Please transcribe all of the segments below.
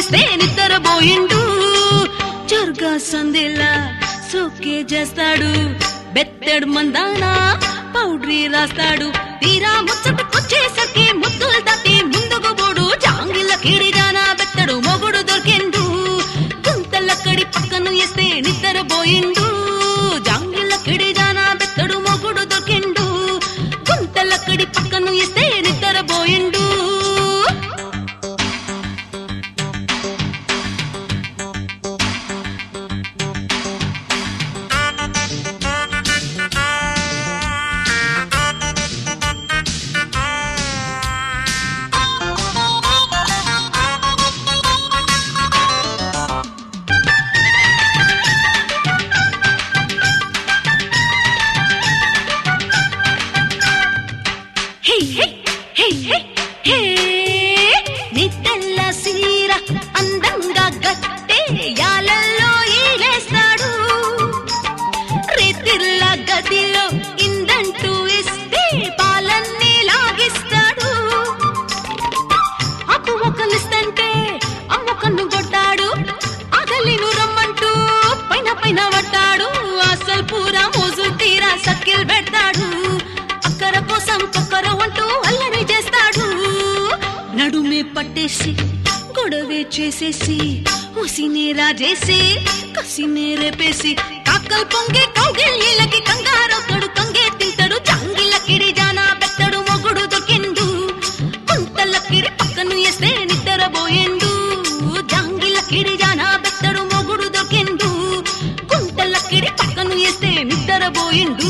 ఇస్తే నిద్రపోయిండు జర్గా సందేలా సోకే చేస్తాడు బెత్తెడు మందానా పౌడ్రీ రాస్తాడు తీరా ముచ్చటకొచ్చేసరికి ముద్దులు తట్టి ముందుకు పోడు జాంగిల కిడిగానా బెత్తడు మొగుడు దొరికిండు గుంతలక్కడి పక్కను ఇస్తే నిద్రపోయిండు జాంగిల కిడిగానా బెత్తడు మొగుడు దొరికిండు గుంతలక్కడి పక్కను ఇస్తే నిద్రపోయిండు హే హే హే హే హే నీ తెల్ల సీర అందంగా గట్టే యాలల్లో ఈలేస్తాడు రేతిల్ల గదిలో ఇందంటూ ఇస్తే పాలన్నీ లాగిస్తాడు అప్పు ఒకలిస్తంటే అమ్మకన్ను కొట్టాడు అగలిను రమ్మంటూ పైన పైన పట్టాడు అసలు పూరా మోజు తీరా సక్కిల్ పెడతాడు అక్కర కోసం కొక్కర అంటూ అల్లరి చేస్తాడు నడుమే పట్టేసి గొడవే చేసేసి ఉసినే రాజేసి కసినే రేపేసి కాకల్ పొంగే కౌగిళ్ళకి కంగారొక్కడు కంగే తింటాడు జాంగిల కిడిజానా పెత్తడు మొగుడు దొరికిండు కుంతల కిడి పక్కను వేస్తే నిద్రపోయిండు జాంగిల కిడిజానా పెత్తడు మొగుడు దొరికిండు కుంతల కిడి పక్కను వేస్తే నిద్రపోయిండు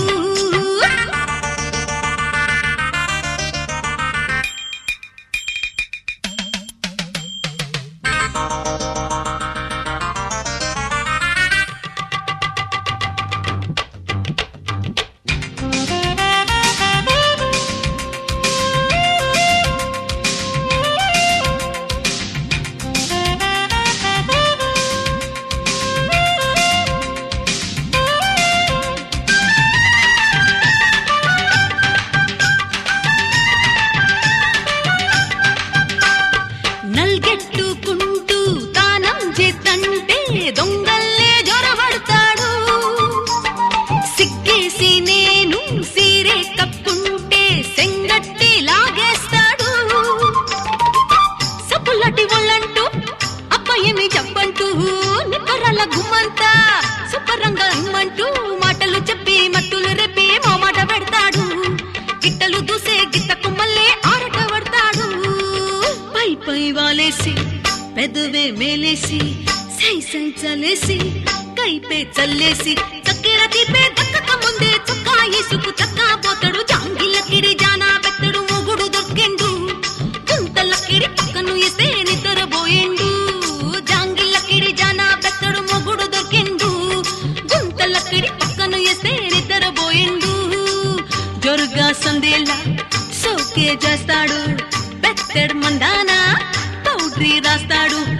నల్గెట్టుకుంటూ తానం చేతంటే దొంగల్లే జొరబడతాడు సిగ్గేసి నేను సీరే కప్పుంటే సెంగట్టి లాగేస్తాడు సప్పులటి ఒళ్ళంటూ అప్పయ్యని చెప్పంటూ నిక్కరల గుమ్మంతా సుపరంగా ఇమ్మంటూ మాటలు చెప్పి మట్టులు రెప్పి మాట పెడతాడు గిట్టలు దూసే గిట్ట కుమ్మల్లే ఆరట పడతాడు పై పై వాలేసి పెదవే మేలేసి సై సై చలేసి కైపే చల్లేసి చక్కెర తీపే దక్కక ముందే చొక్కా ఇసుకు చక్కా పోతాడు జాంగిల కిడి జానా పెత్తడు మొగుడు దొరికిండు గుంతల కిడి పక్కను వేస్తే నిద్రపోయిండు జాంగిల కిడి జానా పెత్తడు మొగుడు దొరికిండు గుంతల కిడి పక్కను వేస్తే నిద్రపోయిండు జొరుగా సందేలా సోకే చేస్తాడు బెత్తెడు మందానా పౌడ్రీ రాస్తాడు